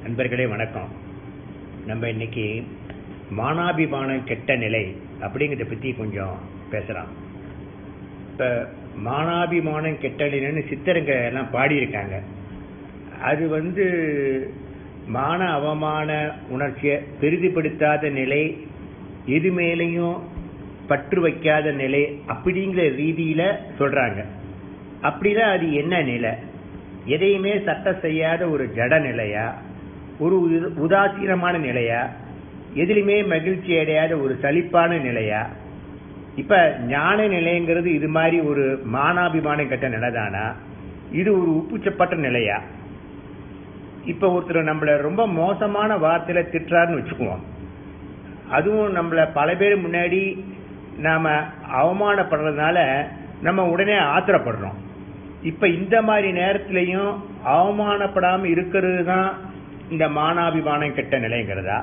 நண்பர்களே வணக்கம் நம்ம இன்னைக்கு மானாபிமானம் கெட்ட நிலை அப்படிங்கிறத பத்தி கொஞ்சம் பேசலாம் இப்ப மானாபிமானம் கெட்ட நிலைன்னு சித்தருங்க எல்லாம் பாடியிருக்காங்க அது வந்து மான அவமான உணர்ச்சியை பெரிதுபடுத்தாத நிலை எது மேலையும் பற்று வைக்காத நிலை அப்படிங்கிற ரீதியில சொல்றாங்க அப்படிதான் அது என்ன நிலை எதையுமே சட்ட செய்யாத ஒரு ஜட நிலையா ஒரு உத- உதாசீனமான நிலையா எதிலுமே மகிழ்ச்சி அடையாத ஒரு சலிப்பான நிலையா இப்ப ஞான நிலைங்கிறது இது மாதிரி ஒரு மானாபிமானம் கெட்ட நிலைதானா இது ஒரு உப்புச்சப்பட்ட நிலையா இப்ப ஒருத்தர் நம்மள ரொம்ப மோசமான வார்த்தையில திட்டுறாருன்னு வச்சுக்குவோம் அதுவும் நம்மள பல பேர் முன்னாடி நாம அவமானப்படுறதுனால நம்ம உடனே ஆத்திரப்படுறோம் இப்ப இந்த மாதிரி நேரத்திலையும் அவமானப்படாம இருக்கிறது தான் இந்த மானாபிமானம் கெட்ட நிலைங்கிறதா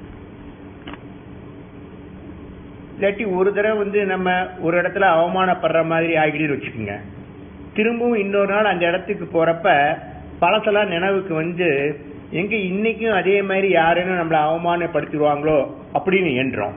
இல்லாட்டி ஒரு தடவை வந்து நம்ம ஒரு இடத்துல அவமானப்படுற மாதிரி ஆகிடுன்னு வச்சுக்கோங்க திரும்பவும் இன்னொரு நாள் அந்த இடத்துக்கு போறப்ப பழசெல்லாம் நினைவுக்கு வந்து எங்க இன்னைக்கும் அதே மாதிரி யாருன்னு நம்மள அவமானப்படுத்திடுவாங்களோ அப்படின்னு எண்றோம்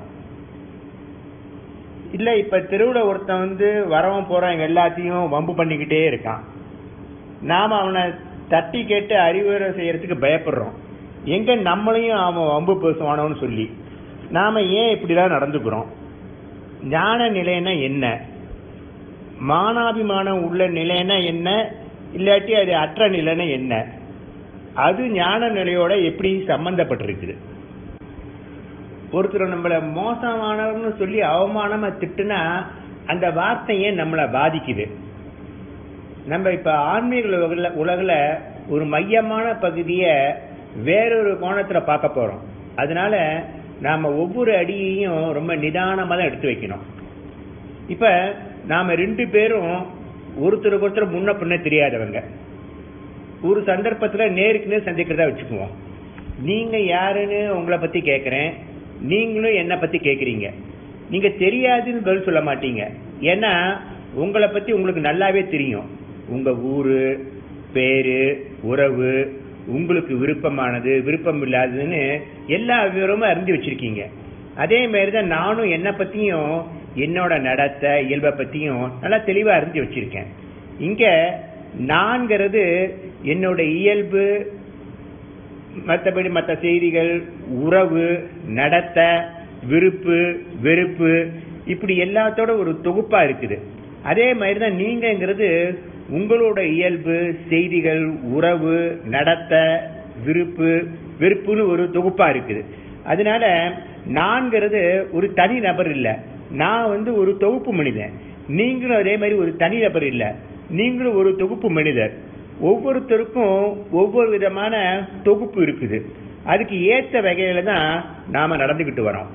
இல்ல இப்ப தெருவுல ஒருத்தன் வந்து வரவன் போறவன் எல்லாத்தையும் வம்பு பண்ணிக்கிட்டே இருக்கான் நாம அவனை தட்டி கேட்டு அறிவுரை செய்யறதுக்கு பயப்படுறோம் எங்க நம்மளையும் அவன் வம்பு பேசுவானோன்னு சொல்லி நாம ஏன் இப்படிலாம் நடந்துக்கிறோம் ஞான நிலைன்னா என்ன மானாபிமானம் உள்ள நிலைன்னா என்ன இல்லாட்டி அது அற்ற நிலைன்னா என்ன அது ஞான நிலையோட எப்படி சம்பந்தப்பட்டிருக்குது ஒருத்தர் நம்மள மோசமானவர்னு சொல்லி அவமானமா திட்டுனா அந்த வார்த்தையே நம்மளை பாதிக்குது நம்ம இப்ப ஆன்மீக உலகுல உலகுல ஒரு மையமான பகுதிய வேறொரு கோணத்துல பார்க்க போறோம் அதனால நாம ஒவ்வொரு அடியையும் ரொம்ப நிதானமா தான் எடுத்து வைக்கணும் இப்ப நாம ரெண்டு பேரும் ஒருத்தருக்கு ஒருத்தர் முன்ன பின்ன தெரியாதவங்க ஒரு சந்தர்ப்பத்துல நேருக்கு நேர் சந்திக்கிறதா வச்சுக்குவோம் நீங்க யாருன்னு உங்களை பத்தி கேக்குறேன் நீங்களும் என்ன பத்தி கேக்குறீங்க நீங்க தெரியாதுன்னு பதில் சொல்ல மாட்டீங்க ஏன்னா உங்களை பத்தி உங்களுக்கு நல்லாவே தெரியும் உங்க ஊரு பேரு உறவு உங்களுக்கு விருப்பமானது விருப்பம் இல்லாததுன்னு எல்லா விவரமும் அறிஞ்சு வச்சிருக்கீங்க அதே மாதிரிதான் நானும் என்ன பத்தியும் என்னோட நடத்தை இயல்பை பத்தியும் நல்லா தெளிவா அறிஞ்சு வச்சிருக்கேன் இங்க நான்கிறது என்னோட இயல்பு மற்றபடி மற்ற செய்திகள் உறவு நடத்தை விருப்பு வெறுப்பு இப்படி எல்லாத்தோட ஒரு தொகுப்பா இருக்குது அதே மாதிரி தான் நீங்கங்கிறது உங்களோட இயல்பு செய்திகள் உறவு நடத்தை விருப்பு வெறுப்புன்னு ஒரு தொகுப்பா இருக்குது அதனால நான்கிறது ஒரு தனி நபர் இல்ல நான் வந்து ஒரு தொகுப்பு மனிதன் நீங்களும் அதே மாதிரி ஒரு தனி நபர் இல்ல நீங்களும் ஒரு தொகுப்பு மனிதர் ஒவ்வொருத்தருக்கும் ஒவ்வொரு விதமான தொகுப்பு இருக்குது அதுக்கு ஏற்ற வகையில தான் நாம நடந்துகிட்டு வரோம்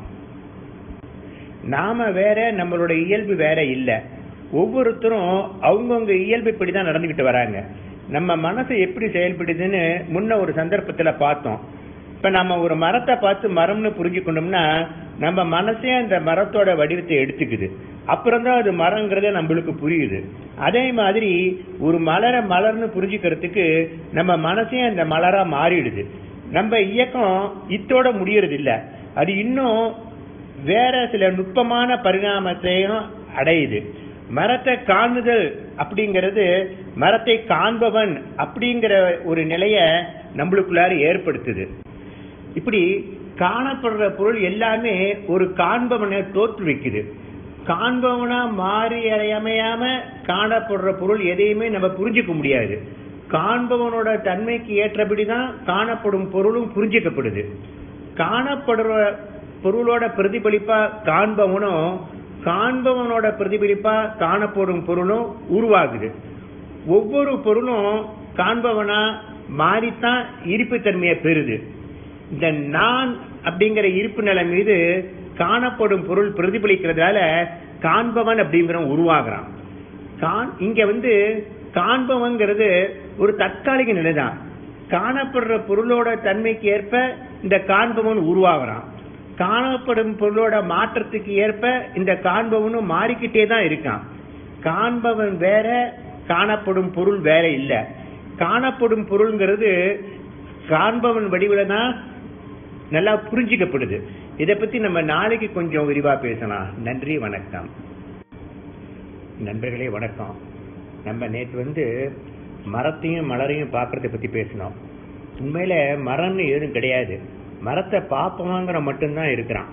நாம வேற நம்மளோட இயல்பு வேற இல்ல ஒவ்வொருத்தரும் அவங்கவுங்க இயல்பு இப்படிதான் நடந்துகிட்டு வராங்க நம்ம மனசு எப்படி செயல்படுதுன்னு முன்ன ஒரு சந்தர்ப்பத்துல பார்த்தோம் இப்ப நம்ம ஒரு மரத்தை பார்த்து மரம்னு புரிஞ்சுக்கணும்னா நம்ம மனசே அந்த மரத்தோட வடிவத்தை எடுத்துக்குது அப்புறம் தான் அது மரங்கிறத நம்மளுக்கு புரியுது அதே மாதிரி ஒரு மலரை மலர்னு புரிஞ்சுக்கிறதுக்கு நம்ம மனசே அந்த மலரா மாறிடுது நம்ம இயக்கம் இத்தோட முடியறது இல்ல அது இன்னும் வேற சில நுட்பமான பரிணாமத்தையும் அடையுது மரத்தை காணுதல் அப்படிங்கிறது மரத்தை காண்பவன் அப்படிங்கிற ஒரு நிலைய நம்மளுக்குள்ளார ஏற்படுத்துது இப்படி காணப்படுற பொருள் எல்லாமே ஒரு காண்பவனை தோற்றுவிக்குது காண்பவனா மாறி அமையாம காணப்படுற பொருள் எதையுமே நம்ம புரிஞ்சுக்க முடியாது காண்பவனோட தன்மைக்கு ஏற்றபடிதான் காணப்படும் பொருளும் புரிஞ்சுக்கப்படுது காணப்படுற பொருளோட பிரதிபலிப்பா காண்பவனும் காண்பவனோட பிரதிபலிப்பா காணப்படும் பொருளும் உருவாகுது ஒவ்வொரு பொருளும் காண்பவனா மாறித்தான் இருப்புத்தன்மையை பெறுது இந்த நான் அப்படிங்கிற இருப்பு நிலை மீது காணப்படும் பொருள் பிரதிபலிக்கிறதால காண்பவன் அப்படிங்கிறவன் உருவாகிறான் காண்- இங்க வந்து காண்பவங்கிறது ஒரு தற்காலிக நிலைதான் காணப்படுற பொருளோட தன்மைக்கு ஏற்ப இந்த காண்பவன் உருவாகிறான் காணப்படும் பொருளோட மாற்றத்துக்கு ஏற்ப இந்த காண்பவனும் மாறிக்கிட்டே தான் இருக்கான் காண்பவன் வேற காணப்படும் பொருள் வேற இல்ல காணப்படும் பொருள்ங்கிறது காண்பவன் வடிவில தான் நல்லா புரிஞ்சிக்கப்படுது இதை பத்தி நம்ம நாளைக்கு கொஞ்சம் விரிவா பேசலாம் நன்றி வணக்கம் நண்பர்களே வணக்கம் நம்ம நேற்று வந்து மரத்தையும் மலரையும் பார்க்கறத பத்தி பேசினோம் உண்மையில மரம்னு ஏதும் கிடையாது மரத்தை பார்ப்பவங்கிற மட்டும்தான் இருக்கிறான்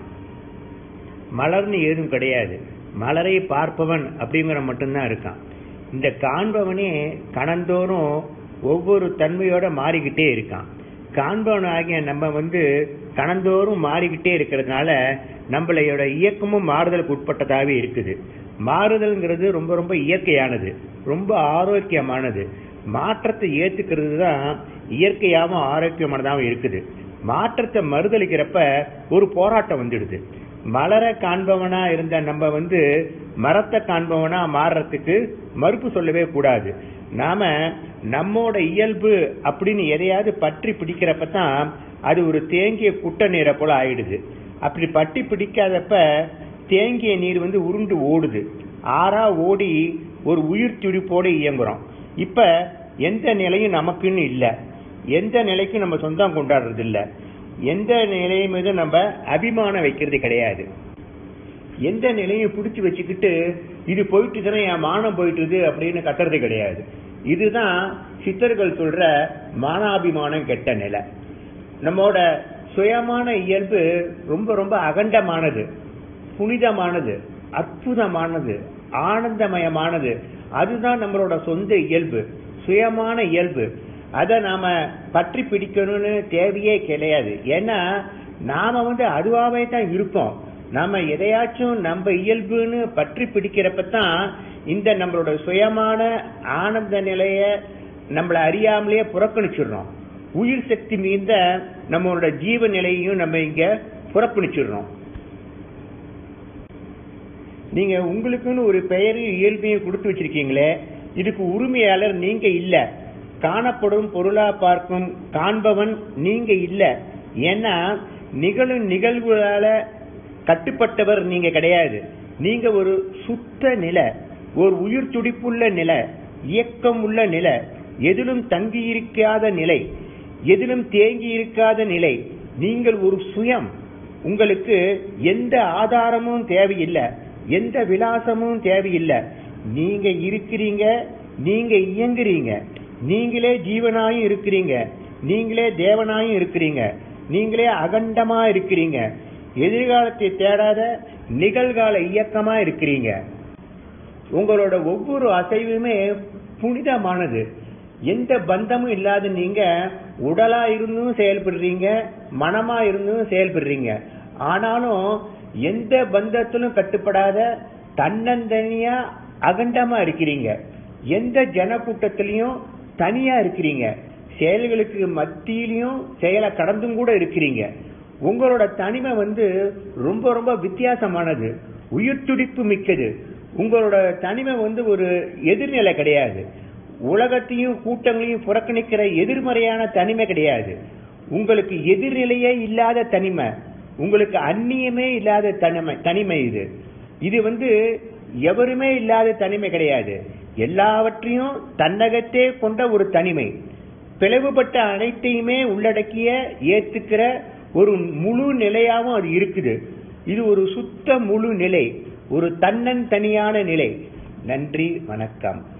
மலர்னு ஏதும் கிடையாது மலரை பார்ப்பவன் அப்படிங்கிற மட்டும்தான் இருக்கான் இந்த காண்பவனே கணந்தோறும் ஒவ்வொரு தன்மையோட மாறிக்கிட்டே இருக்கான் காண்பவன் ஆகிய நம்ம வந்து கணந்தோறும் மாறிக்கிட்டே இருக்கிறதுனால நம்மளையோட இயக்கமும் மாறுதலுக்கு உட்பட்டதாகவே இருக்குது மாறுதல்ங்கிறது ரொம்ப ரொம்ப இயற்கையானது ரொம்ப ஆரோக்கியமானது மாற்றத்தை ஏத்துக்கிறது தான் இயற்கையாகவும் ஆரோக்கியமானதாகவும் இருக்குது மாற்றத்தை மறுதளிக்கிறப்ப ஒரு போராட்டம் வந்துடுது மலரை காண்பவனா இருந்த நம்ம வந்து மரத்தை காண்பவனா மாறுறதுக்கு மறுப்பு சொல்லவே கூடாது நாம நம்மோட இயல்பு அப்படின்னு எதையாவது பற்றி பிடிக்கிறப்ப தான் அது ஒரு தேங்கிய குட்ட நீரை போல ஆயிடுது அப்படி பட்டி பிடிக்காதப்ப தேங்கிய நீர் வந்து உருண்டு ஓடுது ஆறா ஓடி ஒரு உயிர் துடிப்போட இயங்குறோம் இப்ப எந்த நிலையும் நமக்குன்னு இல்ல எந்த நிலைக்கும் நம்ம சொந்தம் கொண்டாடுறது இல்ல எந்த நிலையை மீது நம்ம அபிமானம் வைக்கிறது கிடையாது எந்த நிலையும் பிடிச்சு வச்சுக்கிட்டு இது போயிட்டுதுன்னா என் மானம் போயிட்டுது அப்படின்னு கத்துறது கிடையாது இதுதான் சித்தர்கள் சொல்ற மானாபிமானம் கெட்ட நிலை நம்மோட சுயமான இயல்பு ரொம்ப ரொம்ப அகண்டமானது புனிதமானது அற்புதமானது ஆனந்தமயமானது அதுதான் நம்மளோட சொந்த இயல்பு சுயமான இயல்பு அதை நாம பற்றி பிடிக்கணும்னு தேவையே கிடையாது ஏன்னா நாம வந்து அதுவாவே தான் இருப்போம் நாம எதையாச்சும் நம்ம இயல்புன்னு பற்றி பிடிக்கிறப்ப தான் இந்த நம்மளோட சுயமான ஆனந்த நிலைய நம்மளை அறியாமலேயே புறக்கணிச்சிடுறோம் உயிர் சக்தி மீந்த நம்மளோட ஜீவ நிலையையும் நம்ம இங்க புறக்கணிச்சிடுறோம் நீங்க உங்களுக்குன்னு ஒரு பெயரையும் இயல்பையும் கொடுத்து வச்சிருக்கீங்களே இதுக்கு உரிமையாளர் நீங்க இல்ல காணப்படும் பொருளா பார்க்கும் காண்பவன் நீங்க இல்ல ஏன்னா நிகழும் நிகழ்வுகளால கட்டுப்பட்டவர் நீங்க கிடையாது நீங்க ஒரு சுத்த நிலை ஒரு உயிர் துடிப்புள்ள நிலை இயக்கம் உள்ள நிலை எதிலும் தங்கி இருக்காத நிலை எதிலும் தேங்கி இருக்காத நிலை நீங்கள் ஒரு சுயம் உங்களுக்கு எந்த ஆதாரமும் தேவையில்லை எந்த விலாசமும் தேவையில்லை நீங்க இருக்கிறீங்க நீங்க இயங்குறீங்க நீங்களே ஜீவனாயும் இருக்கிறீங்க நீங்களே தேவனாயும் இருக்கிறீங்க நீங்களே அகண்டமா இருக்கிறீங்க எதிர்காலத்தை தேடாத நிகழ்கால இயக்கமா இருக்கிறீங்க உங்களோட ஒவ்வொரு அசைவுமே புனிதமானது எந்த பந்தமும் இல்லாத நீங்க உடலா இருந்தும் செயல்படுறீங்க மனமா இருந்தும் செயல்படுறீங்க ஆனாலும் எந்த பந்தத்திலும் கட்டுப்படாத தன்னந்தனியா அகண்டமா இருக்கிறீங்க எந்த ஜனக்கூட்டத்திலையும் தனியா இருக்கிறீங்க செயல்களுக்கு மத்தியிலையும் செயலை கடந்தும் கூட இருக்கிறீங்க உங்களோட தனிமை வந்து ரொம்ப ரொம்ப வித்தியாசமானது உயிர் துடிப்பு மிக்கது உங்களோட தனிமை வந்து ஒரு எதிர்நிலை கிடையாது உலகத்தையும் கூட்டங்களையும் புறக்கணிக்கிற எதிர்மறையான தனிமை கிடையாது உங்களுக்கு எதிர்நிலையே இல்லாத தனிமை உங்களுக்கு அந்நியமே இல்லாத தனிமை தனிமை இது இது வந்து எவருமே இல்லாத தனிமை கிடையாது எல்லாவற்றையும் தன்னகத்தே கொண்ட ஒரு தனிமை பிளவுபட்ட அனைத்தையுமே உள்ளடக்கிய ஏத்துக்கிற ஒரு முழு நிலையாவும் அது இருக்குது இது ஒரு சுத்த முழு நிலை ஒரு தன்னன் தனியான நிலை நன்றி வணக்கம்